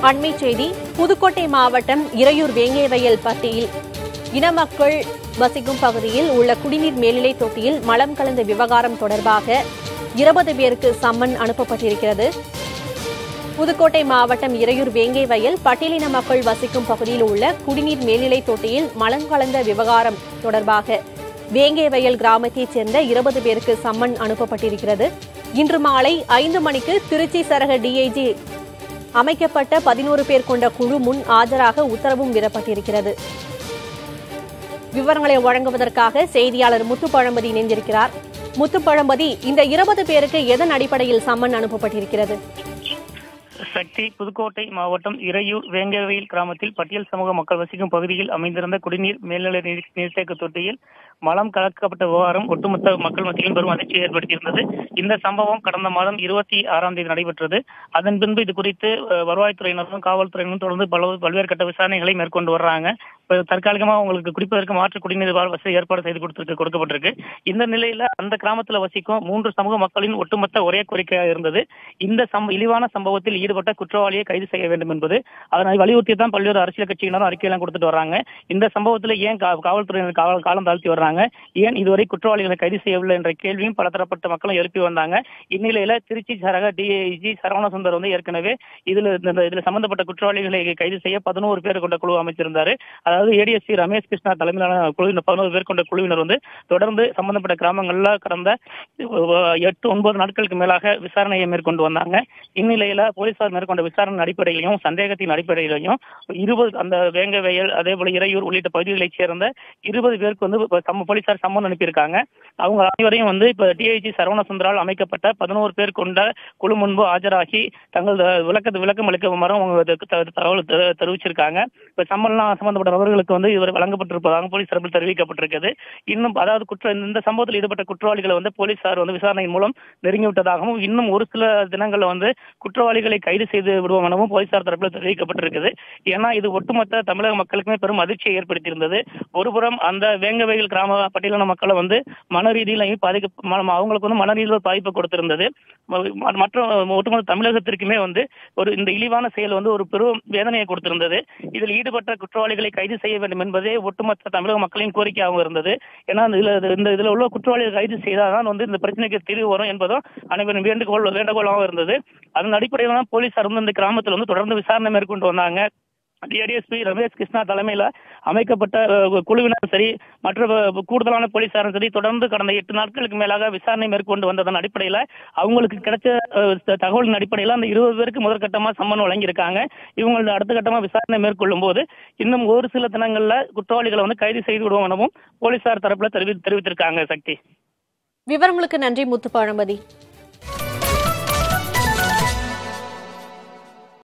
அண்மை செய்தி புதுக்கோட்டை மாவட்டம் இறையூர் வேங்கேவயல் பட்டியில் இன மக்கள் வசிக்கும் பகுதியில் உள்ள குடிநீர் மேல்நிலை தொட்டியில் மலம் கலந்த விவகாரம் தொடர்பாக இருபது பேருக்கு சம்மன் அனுப்பப்பட்டிருக்கிறது புதுக்கோட்டை மாவட்டம் இறையூர் வேங்கேவயல் பட்டியலின மக்கள் வசிக்கும் பகுதியில் உள்ள குடிநீர் மேல்நிலை தொட்டியில் மலம் கலந்த விவகாரம் தொடர்பாக வேங்கேவயல் கிராமத்தைச் சேர்ந்த இருபது பேருக்கு சம்மன் அனுப்பப்பட்டிருக்கிறது இன்று மாலை ஐந்து மணிக்கு திருச்சி சரக டிஐஜி அமைக்கப்பட்ட பதினோரு பேர் கொண்ட குழு முன் ஆஜராக உத்தரவும் விடப்பட்டிருக்கிறது விவரங்களை வழங்குவதற்காக செய்தியாளர் முத்துப்பழம்பதி இணைந்திருக்கிறார் முத்துப்பழம்பதி இந்த இருபது பேருக்கு எதன் அடிப்படையில் சம்மன் அனுப்பப்பட்டிருக்கிறது சக்தி புதுக்கோட்டை மாவட்டம் இறையூர் வேங்கவேல் கிராமத்தில் பட்டியல் சமூக மக்கள் வசிக்கும் பகுதியில் அமைந்திருந்த குடிநீர் மேல்நிலை நீர் நீர்த்தேக்க தொட்டியில் மலம் கலக்கப்பட்ட விவகாரம் ஒட்டுமொத்த மக்கள் மத்தியில் பெரும் அதிர்ச்சியை ஏற்படுத்தியிருந்தது இந்த சம்பவம் கடந்த மாதம் இருபத்தி ஆறாம் தேதி நடைபெற்றது அதன் பின்பு இது குறித்து அஹ், வருவாய்த்துறையினரும் காவல்துறையினரும் தொடர்ந்து பல பல்வேறு கட்ட விசாரணைகளை மேற்கொண்டு வர்றாங்க இப்ப தற்காலிகமா உங்களுக்கு குடிப்பதற்கு மாற்று குடிநீர் வசதி ஏற்பாடு செய்து கொடுத்திருக்கு கொடுக்கப்பட்டிருக்கு இந்த நிலையில அந்த கிராமத்துல வசிக்கும் மூன்று சமூக மக்களின் ஒட்டுமொத்த ஒரே கோரிக்கையாக இருந்தது இந்த சம் இழிவான சம்பவத்தில் ஈடுபட்ட குற்றவாளியை கைது செய்ய வேண்டும் என்பது அதனை வலியுறுத்தி தான் பல்வேறு அரசியல் கட்சியினரும் அறிக்கையெல்லாம் கொடுத்துட்டு வர்றாங்க இந்த சம்பவத்தில் ஏன் கா- காவல்துறையினர் காவல் காலம் தாழ்த்தி வர்றாங்க ஏன் இதுவரை குற்றவாளிகளை கைது செய்யவில்லை என்ற கேள்வியும் பலதரப்பட்ட மக்களும் எழுப்பி வந்தாங்க இந்நிலையில திருச்சி சரக டிஐஜி சரவணசுந்தர் வந்து ஏற்கனவே இதுல இந்த இதுல சம்பந்தப்பட்ட குற்றவாளிகளை கைது செய்ய பதினோரு பேர் கொண்ட குழு அமைச்சிருந்தாரு அதாவது ஏடிஎஸ்சி ரமேஷ் கிருஷ்ணா தலைமையிலான குழுவினர் பதினோரு பேர் கொண்ட குழுவினர் வந்து தொடர்ந்து சம்பந்தப்பட்ட கிராமங்கள்ல கடந்த அஹ், எட்டு ஒன்பது நாட்களுக்கு மேலாக விசாரணையை மேற்கொண்டு வந்தாங்க இந்நிலையில போலீசார் மேற்கொண்ட விசாரணை அடிப்படையிலையும் சந்தேகத்தின் அடிப்படையிலையும் இருபது அந்த வேங்கவயல் அதே போல இறையூர் உள்ளிட்ட பகுதிகளைச் சேர்ந்த இருபது பேருக்கு வந்து இப்ப சம்ம- போலீசார் சம்மன் அனுப்பியிருக்காங்க அவங்க அனைவரையும் வந்து இப்ப டிஐஜி சரவணசுந்தரால் அமைக்கப்பட்ட பதினோரு பேர் கொண்ட குழு முன்பு ஆஜராகி தங்கள் விளக்கத்து விளக்கம் அளிக்குமாறும் அவங்க அதுக்கு த- தகவல் தெ- தெரிவிச்சிருக்காங்க இப்ப சம்மன்லாம் சம்பந்தப்பட்ட நபர்களுக்கு வந்து இதுவரை வழங்கப்பட்டிருப்பதாக போலீஸ் தரப்பில் தெரிவிக்கப்பட்டிருக்கிறது இன்னும் அதாவது குற்ற இந்த சம்பவத்தில் ஈடுபட்ட குற்றவாளிகளை வந்து போலீசார் வந்து விசாரணையின் மூலம் நெருங்கி விட்டதாகவும் இன்னும் ஒரு சில தினங்கள்ல வந்து குற்றவாளிகளை கைது செய்து விடுவோம் எனவும் போலீசார் தரப்பில் தெரிவிக்கப்பட்டிருக்குது ஏன்னா இது ஒட்டுமொத்த தமிழக மக்களுக்குமே பெரும் அதிர்ச்சியை ஏற்படுத்தியிருந்தது ஒருபுறம் அந்த வேங்கவயல் கிராம பட்டியலான மக்களை வந்து மன ரீதியிலையும் பாதிக்க ம- அவங்களுக்கு வந்து மன ரீதியில் பாதிப்பு கொடுத்திருந்தது ம- மற்ற ஒட்டுமொத்த தமிழகத்திற்குமே வந்து ஒரு இந்த இழிவான செயல் வந்து ஒரு பெரும் வேதனையை கொடுத்திருந்தது இதில் ஈடுபட்ட குற்றவாளிகளை கைது செய்ய வேண்டும் என்பதே ஒட்டுமொத்த தமிழக மக்களின் கோரிக்கையாகவும் இருந்தது ஏன்னா இதுல இந்த இதுல உள்ள குற்றவாளிகளை கைது செய்தால்தான் வந்து இந்த பிரச்சனைக்கு தீர்வு வரும் என்பதும் அனைவரும் வேண்டுகோள் வேண்டுகோளாகவும் இருந்தது அதன் அடிப்படையில் தான் போலீசார் வந்து இந்த கிராமத்தில் வந்து தொடர்ந்து விசாரணை மேற்கொண்டு வந்தாங்க டிஆர்எஸ்பி ரமேஷ் கிருஷ்ணா தலைமையில அமைக்கப்பட்ட அஹ், குழுவினர் சரி மற்ற அஹ், கூடுதலான போலீசாரும் சரி தொடர்ந்து கடந்த எட்டு நாட்களுக்கு மேலாக விசாரணை மேற்கொண்டு வந்ததன் அடிப்படையில அவங்களுக்கு கிடைச்ச அஹ், த- தகவலின் அடிப்படையில அந்த இருபது பேருக்கு முதற்கட்டமா சம்மன் வழங்கியிருக்காங்க இவங்களோட அடுத்த கட்டமா விசாரணை மேற்கொள்ளும் போது இன்னும் ஒரு சில தினங்கள்ல குற்றவாளிகளை வந்து கைது செய்து விடுவோம் எனவும் போலீசார் தரப்புல தெரிவி தெரிவித்திருக்காங்க சக்தி விவரங்களுக்கு நன்றி முத்துப்பழம்பதி